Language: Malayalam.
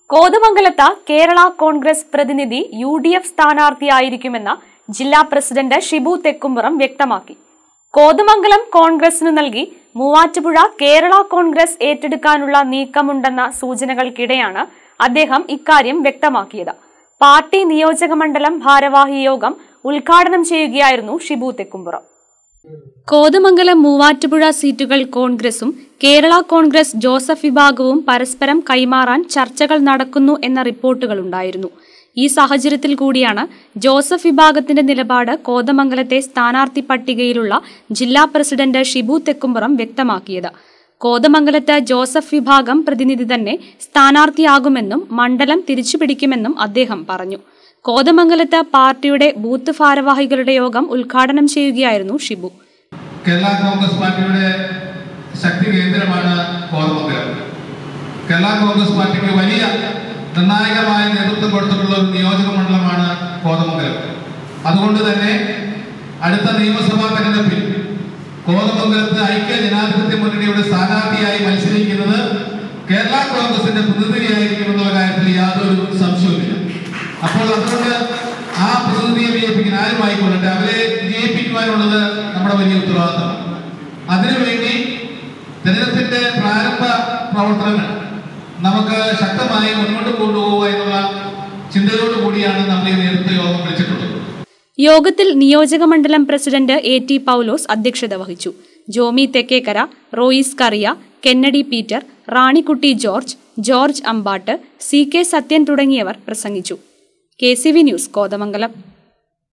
കോതമംഗലത്ത് കേരള കോൺഗ്രസ് പ്രതിനിധി യു ഡി എഫ് സ്ഥാനാർത്ഥിയായിരിക്കുമെന്ന് ജില്ലാ പ്രസിഡന്റ് ഷിബു തെക്കുംപുറം വ്യക്തമാക്കി കോതമംഗലം കോൺഗ്രസിനു നൽകി മൂവാറ്റുപുഴ കേരള കോൺഗ്രസ് ഏറ്റെടുക്കാനുള്ള നീക്കമുണ്ടെന്ന സൂചനകൾക്കിടെയാണ് അദ്ദേഹം ഇക്കാര്യം വ്യക്തമാക്കിയത് പാർട്ടി നിയോജക മണ്ഡലം ഭാരവാഹി യോഗം ഉദ്ഘാടനം ചെയ്യുകയായിരുന്നു ഷിബു തെക്കുംപുറം കോതമംഗലം മൂവാറ്റുപുഴ സീറ്റുകൾ കോൺഗ്രസും കേരള കോൺഗ്രസ് ജോസഫ് വിഭാഗവും പരസ്പരം കൈമാറാൻ ചർച്ചകൾ നടക്കുന്നു എന്ന റിപ്പോർട്ടുകളുണ്ടായിരുന്നു ഈ സാഹചര്യത്തിൽ കൂടിയാണ് ജോസഫ് വിഭാഗത്തിന്റെ നിലപാട് കോതമംഗലത്തെ സ്ഥാനാർത്ഥി പട്ടികയിലുള്ള ജില്ലാ പ്രസിഡന്റ് ഷിബു തെക്കുംപുറം വ്യക്തമാക്കിയത് കോതമംഗലത്ത് ജോസഫ് വിഭാഗം പ്രതിനിധി തന്നെ സ്ഥാനാർത്ഥിയാകുമെന്നും മണ്ഡലം തിരിച്ചുപിടിക്കുമെന്നും അദ്ദേഹം പറഞ്ഞു കോതമംഗലത്ത് പാർട്ടിയുടെ ബൂത്ത് ഭാരവാഹികളുടെ യോഗം ഉദ്ഘാടനം ചെയ്യുകയായിരുന്നു ഷിബു കേരള കോൺഗ്രസ് പാർട്ടിയുടെ ശക്തി കേന്ദ്രമാണ് കോതമംഗലം കേരള കോൺഗ്രസ് പാർട്ടിക്ക് വലിയ നിർണായകമായ നേതൃത്വം കൊടുത്തിട്ടുള്ള ഒരു നിയോജക മണ്ഡലമാണ് കോതമംഗലം അതുകൊണ്ട് തന്നെ അടുത്ത നിയമസഭാ തെരഞ്ഞെടുപ്പിൽ കോതമംഗലത്ത് ഐക്യ ജനാധിപത്യ മുന്നണിയുടെ സ്ഥാനാർത്ഥിയായി മത്സരിക്കുന്നത് കേരള കോൺഗ്രസിന്റെ പ്രതിനിധിയായിരിക്കുമെന്നുള്ള കാര്യത്തിൽ യാതൊരു സംശയവുമില്ല അപ്പോൾ അതുകൊണ്ട് ആ പ്രതിനിധിയെ വിജയിപ്പിക്കാൻ ആരും ആയിക്കൊള്ളട്ടെ അവരെ വിജയിപ്പിക്കുവാനുള്ളത് നമ്മുടെ വലിയ ഉത്തരവാദിത്തമാണ് അതിനുവേണ്ടി തെരഞ്ഞെടുപ്പിന്റെ പ്രാരംഭ പ്രവർത്തനങ്ങൾ നമുക്ക് ശക്തമായി മുന്നോട്ട് കൊണ്ടുപോകുക എന്നുള്ള ചിന്തയോടു കൂടിയാണ് നമ്മൾ ഈ നേതൃത്വ യോഗം വിളിച്ചിട്ടുള്ളത് യോഗത്തിൽ നിയോജക മണ്ഡലം പ്രസിഡന്റ് എ ടി പൗലോസ് അധ്യക്ഷത വഹിച്ചു ജോമി തെക്കേക്കര റോയിസ് കറിയ കെന്നഡി പീറ്റർ റാണിക്കുട്ടി ജോർജ് ജോർജ് അമ്പാട്ട് സി കെ സത്യൻ തുടങ്ങിയവർ പ്രസംഗിച്ചു K C V news Kothamangalam